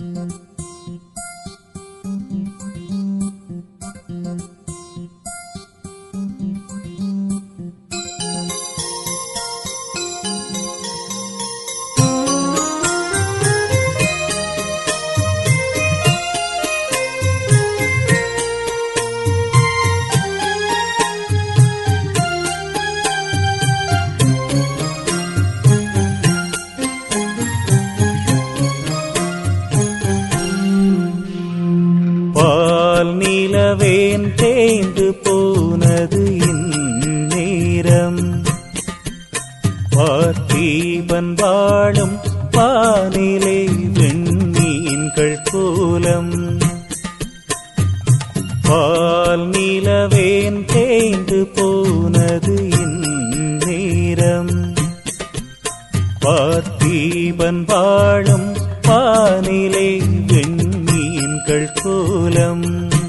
பால் நிலவேன் தேய்ந்து போனது இந்நேரம் பார்த்தீபன் வாழும் பானிலே வெண்ணீன்கள் கோலம் பால் நிலவேன் தேய்ந்து போனது இந்நேரம் பார்த்தீபன் வாழும் பானிலே வெண்ணீன்கள் கோலம்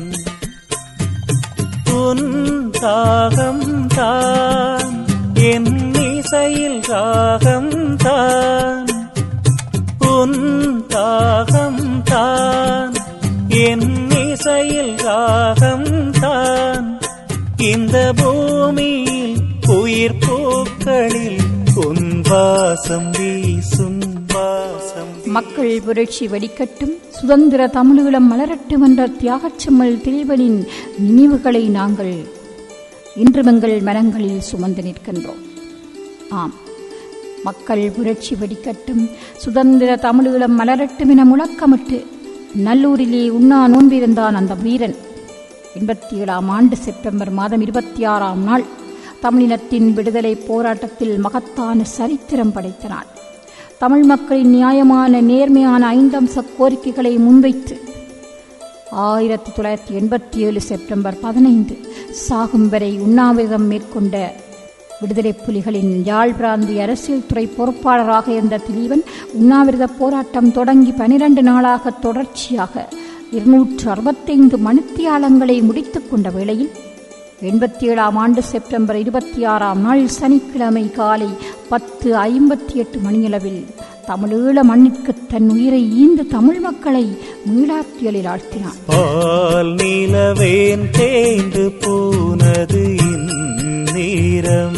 உன் தாகம் தான் என் இசையில் ராகம் தான் உன் தாகம் தான் என் இசையில் ராகம் தான் இந்த பூமியில் உயிர் பூக்களில் உன் வாசம் வீசும் வாசம் மக்கள் புரட்சி வெடிக்கட்டும் சுதந்திர தமிழீழம் மலரட்டும் என்ற தியாகச்செம்மல் திலீபனின் நினைவுகளை நாங்கள் இன்று எங்கள் மனங்களில் சுமந்து நிற்கின்றோம் ஆம் மக்கள் புரட்சி வெடிக்கட்டும் சுதந்திர தமிழீழம் மலரட்டும் என முழக்கமிட்டு நல்லூரிலே உண்ணா நோன்பிருந்தான் அந்த வீரன் எண்பத்தி ஏழாம் ஆண்டு செப்டம்பர் மாதம் இருபத்தி ஆறாம் நாள் தமிழினத்தின் விடுதலை போராட்டத்தில் மகத்தான சரித்திரம் படைத்த நாள் தமிழ் மக்களின் நியாயமான நேர்மையான ஐந்தம்ச கோரிக்கைகளை முன்வைத்து ஆயிரத்தி தொள்ளாயிரத்தி எண்பத்தி ஏழு செப்டம்பர் பதினைந்து சாகும் வரை உண்ணாவிரதம் மேற்கொண்ட விடுதலை புலிகளின் யாழ் பிராந்திய அரசியல் துறை பொறுப்பாளராக இருந்த திலீவன் உண்ணாவிரத போராட்டம் தொடங்கி பனிரண்டு நாளாக தொடர்ச்சியாக இருநூற்று அறுபத்தைந்து மணித்தியாலங்களை முடித்துக் கொண்ட வேளையில் எண்பத்தி ஏழாம் ஆண்டு செப்டம்பர் இருபத்தி ஆறாம் நாள் சனிக்கிழமை காலை பத்து ஐம்பத்தி எட்டு மணியளவில் தமிழீழ மண்ணிற்கு தன் உயிரை ஈந்து தமிழ் மக்களை மீளாற்றியலில் ஆழ்த்தினான் பால் நிலவேன் தேய்ந்து போனது இந்நேரம்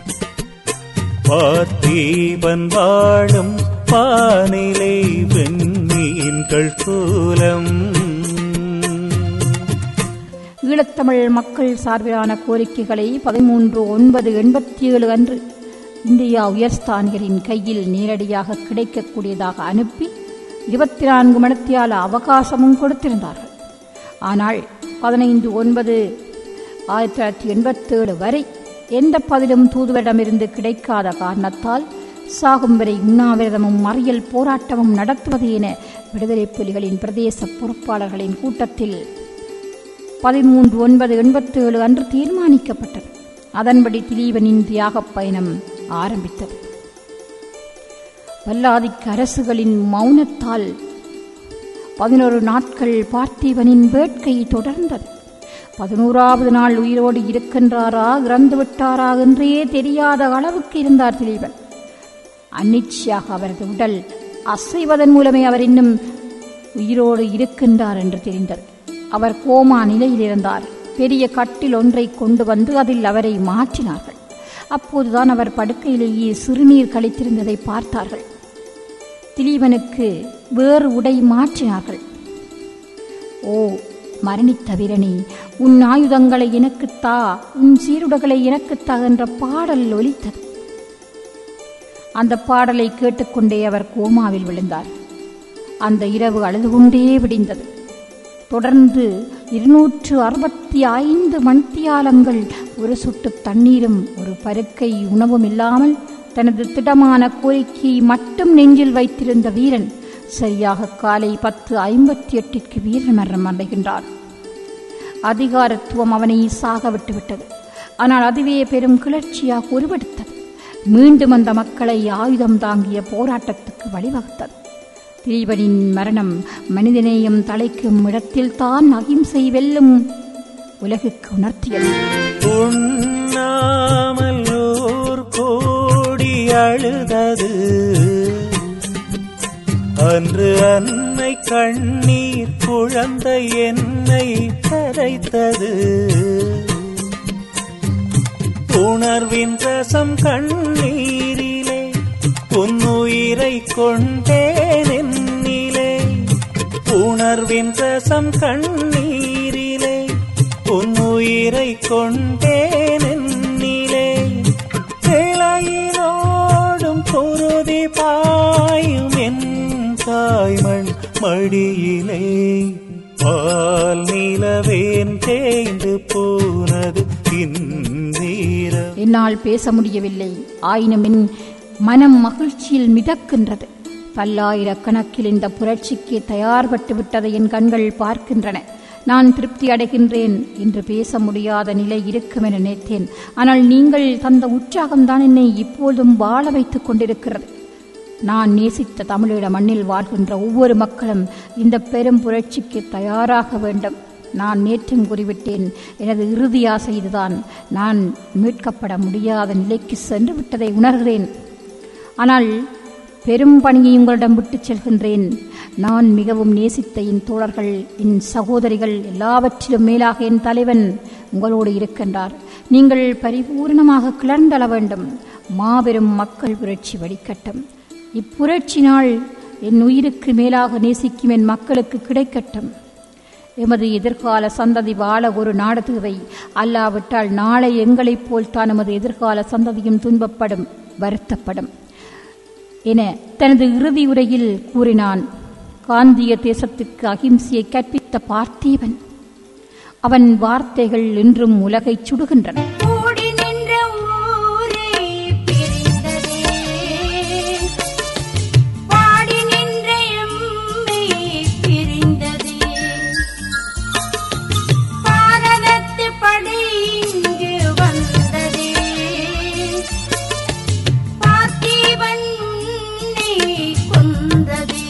பார்த்தீபன் வாழும் பானிலை வெண்ணீன்கள் கோலம் ஈழத்தமிழ் மக்கள் சார்பிலான கோரிக்கைகளை பதிமூன்று ஒன்பது எண்பத்தி ஏழு அன்று இந்தியா உயர்ஸ்தானிகரின் கையில் நேரடியாக கிடைக்கக்கூடியதாக அனுப்பி இருபத்தி நான்கு மணித்தியால அவகாசமும் கொடுத்திருந்தார்கள் ஆனால் பதினைந்து ஒன்பது ஆயிரத்தி தொள்ளாயிரத்தி எண்பத்தேழு வரை எந்த பதிலும் தூதுவரிடமிருந்து கிடைக்காத காரணத்தால் சாகும் வரை உண்ணாவிரதமும் மறியல் போராட்டமும் நடத்துவது என விடுதலை புலிகளின் பிரதேச பொறுப்பாளர்களின் கூட்டத்தில் பதிமூன்று ஒன்பது எண்பத்தி ஏழு அன்று தீர்மானிக்கப்பட்டது அதன்படி திலீபனின் தியாகப் பயணம் ஆரம்பித்தது வல்லாதிக்க அரசுகளின் மௌனத்தால் பதினொரு நாட்கள் பார்த்திபனின் வேட்கை தொடர்ந்தது பதினோராவது நாள் உயிரோடு இருக்கின்றாரா இறந்து விட்டாரா என்றே தெரியாத அளவுக்கு இருந்தார் திலீபன் அந்நிச்சையாக அவரது உடல் அசைவதன் மூலமே அவர் இன்னும் உயிரோடு இருக்கின்றார் என்று தெரிந்தது அவர் கோமா நிலையில் இருந்தார் பெரிய கட்டில் ஒன்றை கொண்டு வந்து அதில் அவரை மாற்றினார்கள் அப்போதுதான் அவர் படுக்கையிலேயே சிறுநீர் கழித்திருந்ததை பார்த்தார்கள் திலீபனுக்கு வேறு உடை மாற்றினார்கள் ஓ மரணித்த வீரனே உன் ஆயுதங்களை எனக்குத் தா உன் சீருடைகளை எனக்குத் தா என்ற பாடல் ஒலித்தது அந்த பாடலை கேட்டுக்கொண்டே அவர் கோமாவில் விழுந்தார் அந்த இரவு அழுது கொண்டே விடிந்தது தொடர்ந்து இருநூற்று அறுபத்தி ஐந்து மணித்தியாலங்கள் ஒரு சொட்டு தண்ணீரும் ஒரு பருக்கை உணவும் இல்லாமல் தனது திடமான கோரிக்கையை மட்டும் நெஞ்சில் வைத்திருந்த வீரன் சரியாக காலை பத்து ஐம்பத்தி எட்டிற்கு வீரமரணம் அடைகின்றார் அதிகாரத்துவம் அவனை சாக விட்டுவிட்டது ஆனால் அதுவே பெரும் கிளர்ச்சியாக உருவெடுத்தது மீண்டும் அந்த மக்களை ஆயுதம் தாங்கிய போராட்டத்துக்கு வழிவகுத்தது திலீபனின் மரணம் மனிதநேயம் தலைக்கும் இடத்தில்தான் அகிம்சை வெல்லும் உலகுக்கு உணர்த்தியது உண்ணாமல் ஓர் கோடி அழுதது அன்று அன்னை கண்ணீர் குழந்தை என்னை கரைத்தது உணர்வின் ரசம் கண்ணீரிலே உன்னுயிரை கொண்டேன் என்னிலே உணர்வின் ரசம் கண்ணீரிலே உன்னுயிரை கொண்டேன் என்னிலே இளையினோடும் குருதி பாயும் என் தாய்மண் மடியிலே பால் நிலவேன் தேய்ந்து போனது இந்நீரம் என்னால் பேச முடியவில்லை ஆயினும் என் மனம் மகிழ்ச்சியில் மிதக்கின்றது பல்லாயிரக்கணக்கில் இந்த புரட்சிக்கு தயார்பட்டு விட்டதை என் கண்கள் பார்க்கின்றன நான் திருப்தி அடைகின்றேன் என்று பேச முடியாத நிலை இருக்கும் என நினைத்தேன் ஆனால் நீங்கள் தந்த உற்சாகம்தான் என்னை இப்போதும் வாழ வைத்துக் கொண்டிருக்கிறது நான் நேசித்த தமிழீழ மண்ணில் வாழ்கின்ற ஒவ்வொரு மக்களும் இந்த பெரும் புரட்சிக்கு தயாராக வேண்டும் நான் நேற்றும் கூறிவிட்டேன் எனது இறுதி ஆசை இதுதான் நான் மீட்கப்பட முடியாத நிலைக்கு சென்று விட்டதை உணர்கிறேன் ஆனால் பெரும் பணியை உங்களிடம் விட்டுச் செல்கின்றேன் நான் மிகவும் நேசித்த என் தோழர்கள் என் சகோதரிகள் எல்லாவற்றிலும் மேலாக என் தலைவன் உங்களோடு இருக்கின்றார் நீங்கள் பரிபூர்ணமாக கிளர்ந்தள வேண்டும் மாபெரும் மக்கள் புரட்சி வடிக்கட்டும் இப்புரட்சி நாள் என் உயிருக்கு மேலாக நேசிக்கும் என் மக்களுக்கு கிடைக்கட்டும் எமது எதிர்கால சந்ததி வாழ ஒரு நாடு தேவை அல்லாவிட்டால் நாளை எங்களைப் போல்தான் எமது எதிர்கால சந்ததியும் துன்பப்படும் வருத்தப்படும் என தனது இறுதி உரையில் கூறினான் காந்திய தேசத்துக்கு அகிம்சையை கற்பித்த பார்த்தீவன் அவன் வார்த்தைகள் இன்றும் உலகைச் சுடுகின்றன கூடி நின்ற ஊரே பிரிந்ததே பாடி நின்ற எம்மை பிரிந்ததே பாரதத்து படை இங்கு வந்ததே பார்த்திபன் உன்னை கொந்ததே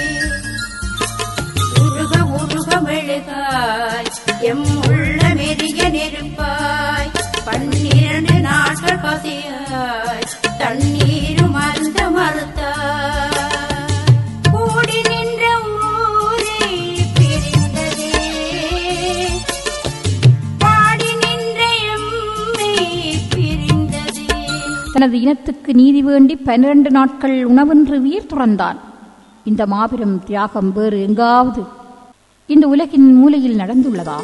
உருக உருக மெழுகாய் எம் உள்ள மெரிய நெருப்பாய் பன்னிரண்டு நாட்கள் பசியாய் தண்ணீரும் மருந்த மறுத்தாய் கூடி நின்ற ஊரே பிரிந்ததே பாடி நின்ற எம்மை பிரிந்ததே தனது இனத்துக்கு நீதி வேண்டி பன்னிரண்டு நாட்கள் உணவென்று உயிர் துறந்தான் இந்த மாபெரும் தியாகம் வேறு எங்காவது இந்த உலகின் மூலையில் நடந்துள்ளதா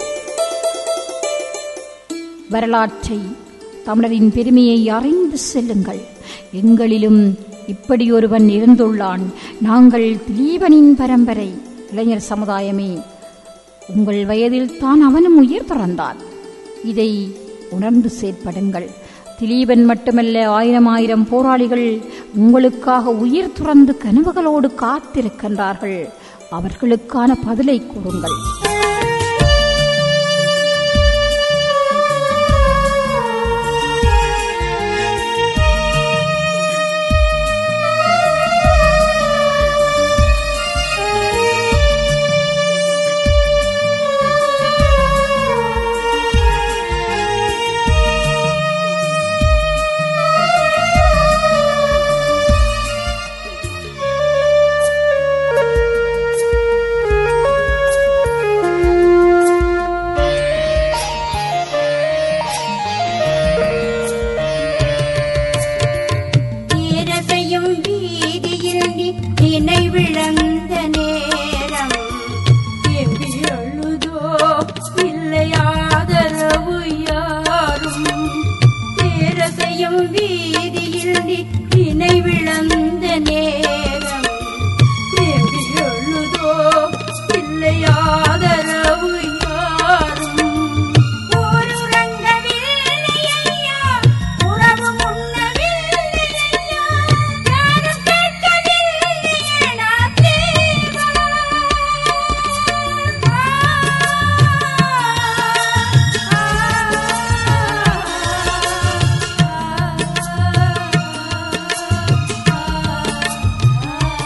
வரலாற்றை தமிழரின் பெருமையை அறிந்து செல்லுங்கள் எங்களிலும் இப்படி ஒருவன் இருந்துள்ளான் நாங்கள் திலீபனின் பரம்பரை இளைஞர் சமுதாயமே உங்கள் வயதில் தான் அவனும் உயிர் துறந்தான் இதை உணர்ந்து செயற்படுங்கள் திலீபன் மட்டுமல்ல ஆயிரம் ஆயிரம் போராளிகள் உங்களுக்காக உயிர் துறந்து கனவுகளோடு காத்திருக்கின்றார்கள் அவர்களுக்கான பதிலை கூறுங்கள் தீரசையும் வீதியில் நீ நினைவிழந்த நேரம் எம்பி எழுதோ இல்லையாதரவு யாரும் தீரசையும் வீதியில் நீ நினைவிழந்த நேரம் எம்பி எழுதோ இல்லையாதரவு யாரும் ஊருறங்கவில்லை ஐயா உறவு முன்னவில்லை ஐயா யாரும் கேட்கவில்லை எனா தேவா ஆ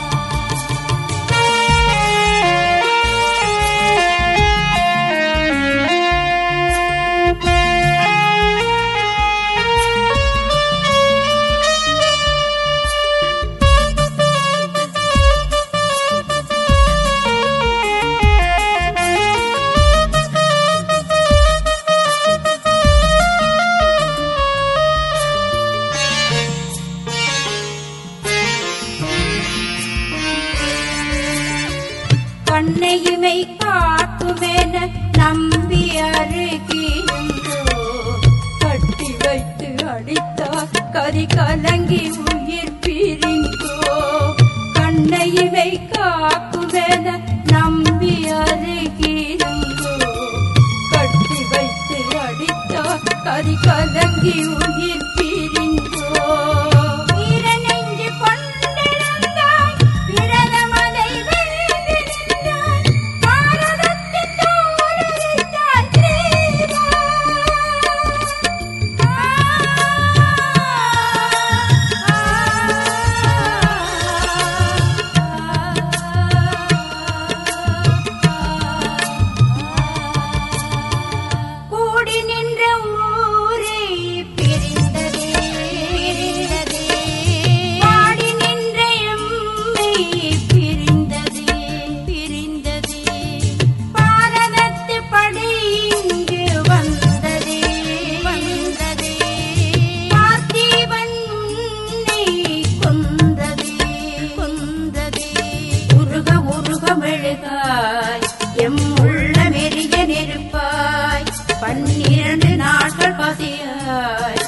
கண்ணையுமை காக்குமென நம்பி அருகிருந்தோ கட்டி வைத்து அடித்தார் கரி கலங்கி உயிர் பிரிந்தோ கண்ணையுமை காக்குமென நம்பி அருகிருந்தோ கட்டி வைத்து அடித்தார் கரி கலங்கி உயிர் பிரிந்தோ வீரநெஞ்சு கொண்டிருந்தாய் விரதமதை வென்று நின்றாய் பாரதத்தின் தோலுரித்தாய் கிரீவா. கூடி நின்ற ஊரே பிரிந்ததே பிரிந்ததே பாடி நின்ற எம்மை பிரிந்ததே பிரிந்ததே பாரதத்து படை இங்கு வந்ததே வந்ததே பார்த்திபன் உன்னை கொந்ததே கொந்ததே உருக உருக மெழுகாய் எம் உள்ள மெரிய நெருப்பாய் பன்னிரண்டு நாட்கள் பசியாய்